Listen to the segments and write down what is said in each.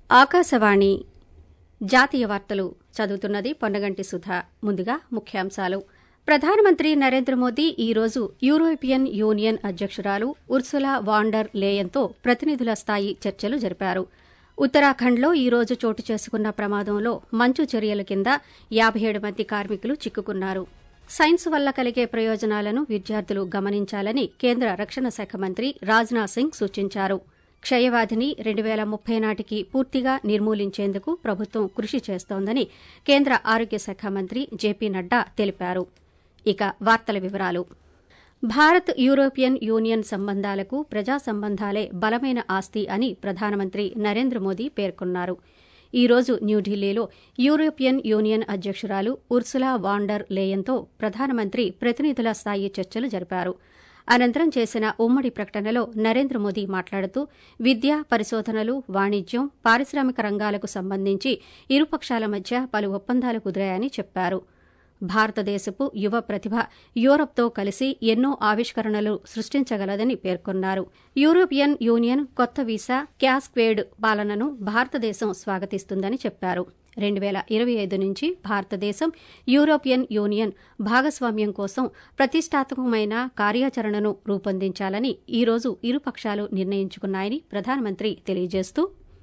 ఆకాశవాణి జాతీయ వార్తలు చదువుతున్నది పొన్నగంటి సుధ ముందుగా ముఖ్యాంశాలు ప్రధానమంత్రి నరేంద్ర మోదీ ఈ రోజు యూరోపియన్ యూనియన్ అధ్యకురాలు ఉర్సులా వాండర్ లేయన్తో ప్రతినిధుల స్థాయి చర్చలు జరిపారు ఉత్తరాఖండ్లో ఈ రోజు చోటు చేసుకున్న ప్రమాదంలో మంచు చర్యల కింద యాబై ఏడు మంది కార్మికులు చిక్కుకున్నారు సైన్స్ వల్ల కలిగే ప్రయోజనాలను విద్యార్థులు గమనించాలని కేంద్ర రక్షణ శాఖ మంత్రి రాజ్నాథ్ సింగ్ సూచించారు క్షయవ్యాధిని రెండు పేల ముప్పై నాటికి పూర్తిగా నిర్మూలించేందుకు ప్రభుత్వం కృషి చేస్తోందని కేంద్ర ఆరోగ్య శాఖ మంత్రి జేపీ నడ్డా తెలిపారు ఇక వార్తల వివరాలు భారత్ యూరోపియన్ యూనియన్ సంబంధాలకు ప్రజా సంబంధాలే బలమైన ఆస్తి అని ప్రధానమంత్రి నరేంద్ర మోదీ పేర్కొన్నారు ఈ రోజు న్యూఢిల్లీలో యూరోపియన్ యూనియన్ అధ్యకురాలు ఉర్సులా వాండర్ లేయన్తో ప్రధానమంత్రి ప్రతినిధుల స్థాయి చర్చలు జరిపారు అనంతరం చేసిన ఉమ్మడి ప్రకటనలో నరేంద్ర మోదీ మాట్లాడుతూ విద్య పరిశోధనలు వాణిజ్యం పారిశ్రామిక రంగాలకు సంబంధించి ఇరుపక్షాల మధ్య పలు ఒప్పందాలు కుదిరాయని చెప్పారు భారతదేశపు యువ ప్రతిభ యూరప్తో కలిసి ఎన్నో ఆవిష్కరణలు సృష్టించగలదని పేర్కొన్నారు యూరోపియన్ యూనియన్ కొత్త వీసా క్యాస్క్వేడ్ పాలనను భారతదేశం స్వాగతిస్తుందని చెప్పారు రెండు పేల ఇరవై ఐదు నుంచి భారతదేశం యూరోపియన్ యూనియన్ భాగస్వామ్యం కోసం ప్రతిష్టాత్మకమైన కార్యాచరణను రూపొందించాలని ఈ రోజు ఇరుపక్షాలు నిర్ణయించుకున్నాయని ప్రధానమంత్రి తెలియజేస్తూ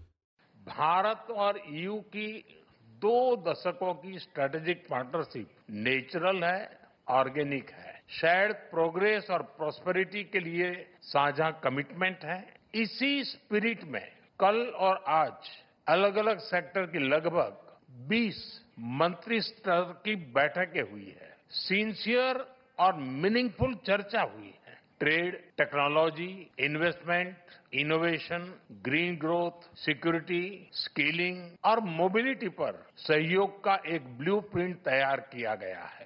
भारत और ईयू की दो दशकों की स्ट्रेटेजिक पार्टनरशिप नेचुरल है ऑर्गेनिक है शेयर्ड प्रोग्रेस और प्रॉस्पेरिटी के लिए साझा कमिटमेंट है इसी स्पिरिट में कल और आज अलग अलग सेक्टर की लगभग 20 मंत्री स्तर की बैठकें हुई है सिंसियर और मीनिंगफुल चर्चा हुई है trade technology investment innovation green growth security skilling और मोबिलिटी पर सहयोग का एक ब्लूप्रिंट तैयार किया गया है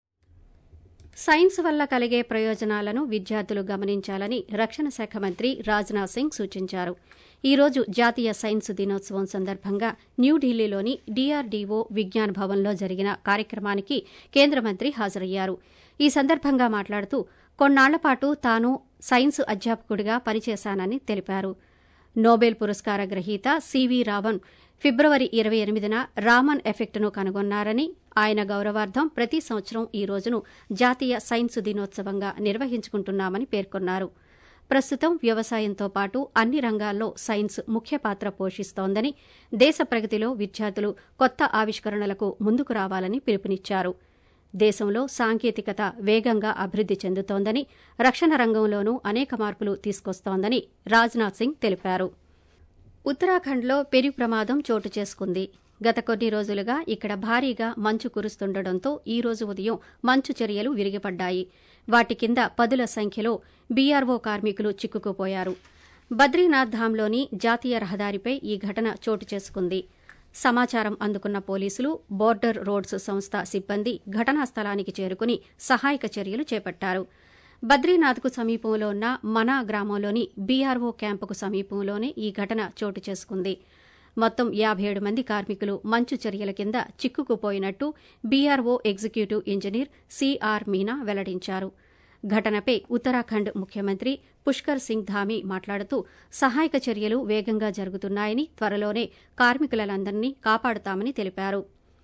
సైన్స్ వల్ల కలిగే ప్రయోజనాలను విద్యార్థులు గమనించాలని రక్షణ శాఖ మంత్రి రాజ్నాథ్ సింగ్ సూచించారు ఈ రోజు జాతీయ సైన్స్ దినోత్సవం సందర్భంగా న్యూఢిల్లీలోని డీఆర్డీఓ విజ్ఞాన్ భవన్లో జరిగిన కార్యక్రమానికి కేంద్ర మంత్రి హాజరయ్యారు ఈ సందర్భంగా మాట్లాడుతూ కొన్నాళ్లపాటు తాను సైన్స్ అధ్యాపకుడిగా పనిచేశానని తెలిపారు నోబెల్ పురస్కార గ్రహీత సివి రావణ్ ఫిబ్రవరి ఇరవై ఎనిమిదిన రామన్ ఎఫెక్ట్ను కనుగొన్నారని ఆయన గౌరవార్థం ప్రతి సంవత్సరం ఈ రోజును జాతీయ సైన్స్ దినోత్సవంగా నిర్వహించుకుంటున్నామని పేర్కొన్నారు ప్రస్తుతం వ్యవసాయంతో పాటు అన్ని రంగాల్లో సైన్స్ ముఖ్య పాత్ర పోషిస్తోందని దేశ ప్రగతిలో విద్యార్థులు కొత్త ఆవిష్కరణలకు ముందుకు రావాలని పిలుపునిచ్చారు దేశంలో సాంకేతికత వేగంగా అభివృద్ది చెందుతోందని రక్షణ రంగంలోనూ అనేక మార్పులు తీసుకొస్తోందని రాజ్నాథ్ సింగ్ తెలిపారు ఉత్తరాఖండ్లో పెను ప్రమాదం చోటు చేసుకుంది గత కొన్ని రోజులుగా ఇక్కడ భారీగా మంచు కురుస్తుండటంతో ఈ రోజు ఉదయం మంచు చర్యలు విరిగిపడ్డాయి వాటి కింద పదుల సంఖ్యలో బీఆర్ఓ కార్మికులు చిక్కుకుపోయారు బద్రీనాథ్ ధామ్లోని జాతీయ రహదారిపై ఈ ఘటన చోటు చేసుకుంది సమాచారం అందుకున్న పోలీసులు బోర్డర్ రోడ్స్ సంస్థ సిబ్బంది ఘటనా స్థలానికి చేరుకుని సహాయక చర్యలు చేపట్టారు బద్రీనాథ్కు సమీపంలో ఉన్న మనా గ్రామంలోని బీఆర్ఓ క్యాంపుకు సమీపంలోనే ఈ ఘటన చోటు చేసుకుంది మొత్తం యాబై ఏడు మంది కార్మికులు మంచు చర్యల కింద చిక్కుకుపోయినట్టు BRO executive engineer C R వెల్లడించారు ఘటనపై ఉత్తరాఖండ్ ముఖ్యమంత్రి పుష్కర్ సింగ్ ధామీ మాట్లాడుతూ సహాయక చర్యలు వేగంగా జరుగుతున్నాయని త్వరలోనే కార్మికులందరినీ కాపాడుతామని తెలిపారు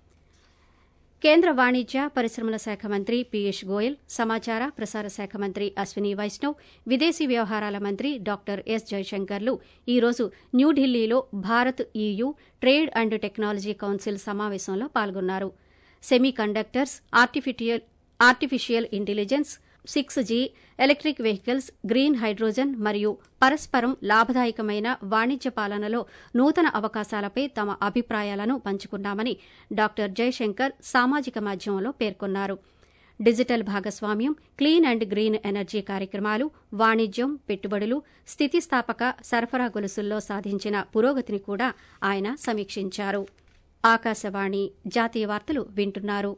కేంద్ర వాణిజ్య పరిశ్రమల శాఖ మంత్రి పీయూష్ గోయల్ సమాచార ప్రసార శాఖ మంత్రి అశ్విని వైష్ణవ్ విదేశీ వ్యవహారాల మంత్రి డాక్టర్ ఎస్ జయశంకర్లు ఈ రోజు న్యూఢిల్లీలో Bharat EU trade and technology council సమావేశంలో పాల్గొన్నారు semiconductors artificial intelligence six G electric vehicles green hydrogen మరియు పరస్పరం లాభదాయకమైన వాణిజ్య పాలనలో నూతన అవకాశాలపై తమ అభిప్రాయాలను పంచుకున్నామని డాక్టర్ జయశంకర్ సామాజిక మాధ్యమంలో పేర్కొన్నారు డిజిటల్ భాగస్వామ్యం క్లీన్ అండ్ గ్రీన్ ఎనర్జీ కార్యక్రమాలు వాణిజ్యం పెట్టుబడులు స్థితిస్థాపక సరఫరా గొలుసుల్లో సాధించిన పురోగతిని కూడా ఆయన సమీక్షించారు ఆకాశవాణి జాతీయ వార్తలు వింటున్నారు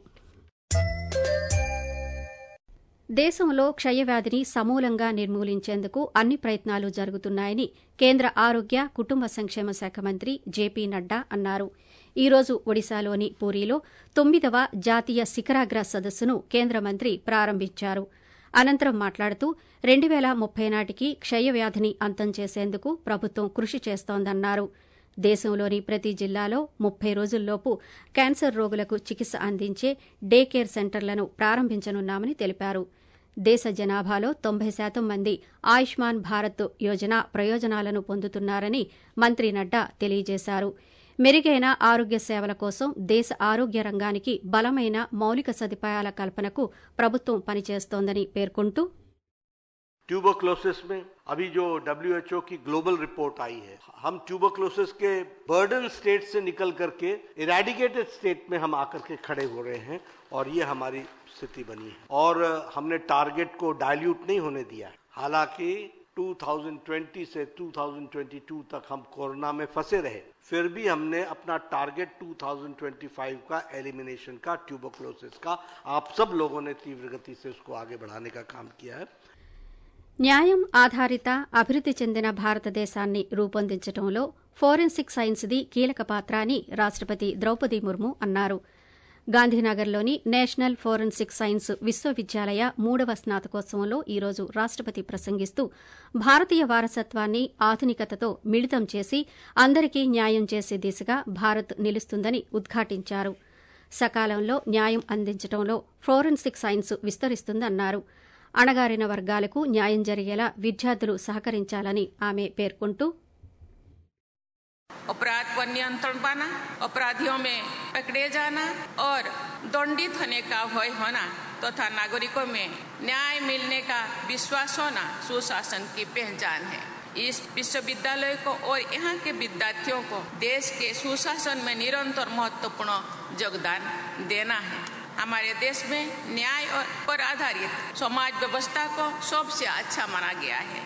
దేశంలో క్షయవ్యాధిని సమూలంగా నిర్మూలించేందుకు అన్ని ప్రయత్నాలు జరుగుతున్నాయని కేంద్ర ఆరోగ్య కుటుంబ సంక్షేమ శాఖ మంత్రి జేపీ నడ్డా అన్నారు ఈ రోజు ఒడిశాలోని పూరీలో తొమ్మిదవ జాతీయ శిఖరాగ్ర సదస్సును కేంద్ర మంత్రి ప్రారంభించారు అనంతరం మాట్లాడుతూ రెండు పేల ముప్పై నాటికి క్షయవ్యాధిని అంతం చేసేందుకు ప్రభుత్వం కృషి చేస్తోందన్నారు దేశంలోని ప్రతి జిల్లాలో ముప్పై రోజుల్లోపు క్యాన్సర్ రోగులకు చికిత్స అందించే డే కేర్ సెంటర్లను ప్రారంభించనున్నామని తెలిపారు దేశ జనాభాలో తొంభై శాతం మంది ఆయుష్మాన్ భారత్ యోజన ప్రయోజనాలను పొందుతున్నారని మంత్రి నడ్డా తెలియజేశారు మెరుగైన ఆరోగ్య సేవల కోసం దేశ ఆరోగ్య రంగానికి బలమైన మౌలిక సదుపాయాల కల్పనకు ప్రభుత్వం పనిచేస్తోందని పేర్కొంటూ ट्यूबरक्लोसिस में अभी जो डब्ल्यूएचओ की ग्लोबल रिपोर्ट आई है हम ट्यूबरक्लोसिस के बर्डन स्टेट से निकल करके इरेडिकेटेड स्टेट में हम आकर के खड़े हो रहे हैं और ये हमारी स्थिति बनी है और हमने टारगेट को डायल्यूट नहीं होने दिया है हालांकि 2020 से 2022 तक हम कोरोना में फंसे रहे फिर भी हमने अपना टारगेट 2025 का एलिमिनेशन का ट्यूबरक्लोसिस का आप सब लोगों ने तीव्र गति से उसको आगे बढ़ाने का काम किया है న్యాయం ఆధారిత అభివృద్ది చెందిన భారతదేశాన్ని రూపొందించడంలో ఫోరెన్సిక్ సైన్స్ది కీలక పాత్ర అని రాష్టపతి ద్రౌపది ముర్ము అన్నారు గాంధీనగర్లోని నేషనల్ ఫోరెన్సిక్ సైన్స్ విశ్వవిద్యాలయ మూడవ స్నాతకోత్సవంలో ఈరోజు రాష్టపతి ప్రసంగిస్తూ భారతీయ వారసత్వాన్ని ఆధునికతతో మిళితం చేసి అందరికీ న్యాయం చేసే దిశగా భారత్ నిలుస్తుందని ఉద్ఘాటించారు సకాలంలో న్యాయం అందించడంలో ఫోరెన్సిక్ సైన్స్ విస్తరిస్తుందన్నారు అణగారిన వర్గాలకు న్యాయం జరిగేలా విద్యార్థులు సహకరించాలని ఆమె పేర్కొంటూ अपराध पर नियंत्रण पाना अपराधियों में पकड़े जाना और दंडित होने का भय होना तथा तो नागरिकों में न्याय मिलने का विश्वास होना सुशासन की पहचान है इस विश्वविद्यालय को और यहाँ के विद्यार्थियों को देश के सुशासन में निरंतर महत्वपूर्ण योगदान देना है हमारे देश में न्याय पर आधारित समाज व्यवस्था को सबसे अच्छा माना गया है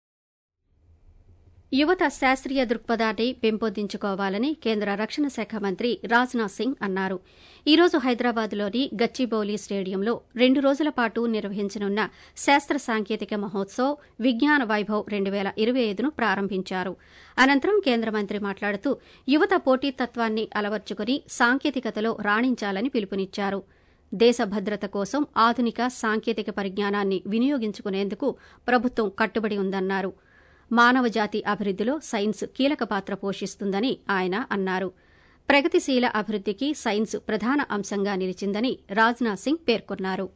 యువత శాస్త్రీయ దృక్పథాన్ని పెంపొందించుకోవాలని కేంద్ర రక్షణ శాఖ మంత్రి రాజ్నాథ్ సింగ్ అన్నారు ఈ రోజు హైదరాబాద్లోని గచ్చిబౌలి స్టేడియంలో రెండు రోజుల పాటు నిర్వహించనున్న శాస్త్ర సాంకేతిక మహోత్సవ్ విజ్ఞాన వైభవ్ రెండు పేల ఇరవై ఐదును ప్రారంభించారు అనంతరం కేంద్ర మంత్రి మాట్లాడుతూ యువత పోటీతత్వాన్ని అలవర్చుకుని సాంకేతికతలో రాణించాలని పిలుపునిచ్చారు దేశ భద్రత కోసం ఆధునిక సాంకేతిక పరిజ్ఞానాన్ని వినియోగించుకునేందుకు ప్రభుత్వం కట్టుబడి ఉందన్నారు మానవజాతి అభివృద్దిలో సైన్స్ కీలక పాత్ర పోషిస్తుందని ఆయన అన్నారు ప్రగతిశీల అభివృద్దికి సైన్స్ ప్రధాన అంశంగా నిలిచిందని రాజ్నాథ్ సింగ్ పేర్కొన్నారు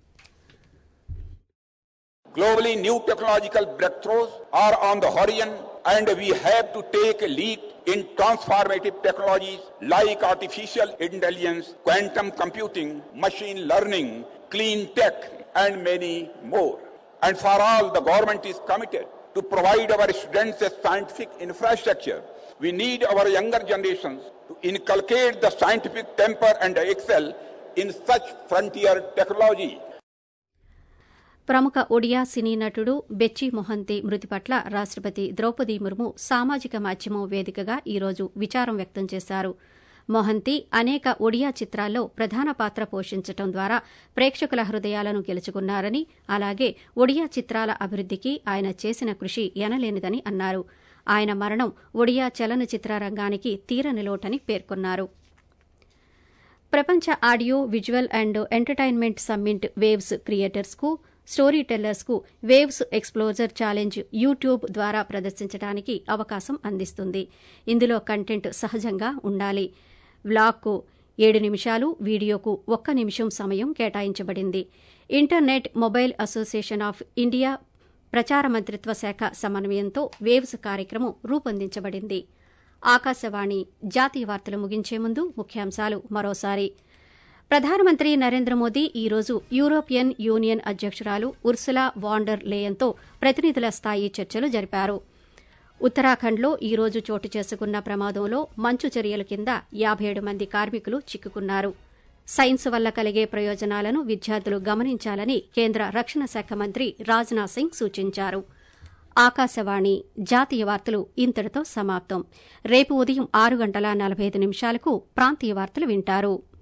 Globally, new technological breakthroughs are on the horizon, and we have to take a lead in transformative technologies like artificial intelligence, quantum computing, machine learning, clean tech, and many more. And for all, the government is committed to provide our students a scientific infrastructure. We need our younger generations to inculcate the scientific temper and excel in such frontier technology. ప్రముఖ ఒడియా సినీ నటుడు బెచ్చి మొహంతి మృతి పట్ల రాష్టపతి ద్రౌపది ముర్ము సామాజిక మాధ్యమం వేదికగా ఈరోజు విచారం వ్యక్తం చేశారు మొహంతి అనేక ఒడియా చిత్రాల్లో ప్రధాన పాత్ర పోషించడం ద్వారా ప్రేక్షకుల హృదయాలను గెలుచుకున్నారని అలాగే ఒడియా చిత్రాల అభివృద్దికి ఆయన చేసిన కృషి ఎనలేనిదని అన్నారు ఆయన మరణం ఒడియా చలనచిత్ర రంగానికి తీరని లోటని పేర్కొన్నారు ప్రపంచ audio visual and entertainment summit waves క్రియేటర్స్కు స్టోరీ టెల్లర్స్కు వేవ్స్ ఎక్స్ప్లోజర్ ఛాలెంజ్ యూట్యూబ్ ద్వారా ప్రదర్శించడానికి అవకాశం అందిస్తుంది ఇందులో కంటెంట్ సహజంగా ఉండాలి వ్లాగ్కు ఏడు నిమిషాలు వీడియోకు ఒక్క నిమిషం సమయం కేటాయించబడింది internet mobile association of India ప్రచార మంత్రిత్వ శాఖ సమన్వయంతో వేవ్స్ కార్యక్రమం రూపొందించబడింది ఆకాశవాణి జాతీయ వార్తలు ముగించే ముందు ముఖ్యాంశాలు మరోసారి ప్రధానమంత్రి నరేంద్ర మోదీ ఈ రోజు యూరోపియన్ యూనియన్ అధ్యకురాలు ఉర్సులా వాండర్ లేయన్తో ప్రతినిధుల స్థాయి చర్చలు జరిపారు ఉత్తరాఖండ్లో ఈ రోజు చోటు చేసుకున్న ప్రమాదంలో మంచు చర్యల కింద యాబై ఏడు మంది కార్మికులు చిక్కుకున్నారు సైన్స్ వల్ల కలిగే ప్రయోజనాలను విద్యార్థులు గమనించాలని కేంద్ర రక్షణ శాఖ మంత్రి రాజ్నాథ్ సింగ్ సూచించారు ఆకాశవాణి జాతీయ వార్తలు ఇంతటితో సమాప్తం రేపు ఉదయం ఆరు గంటల నలభై ఐదు నిమిషాలకు ప్రాంతీయ వార్తలు వింటారు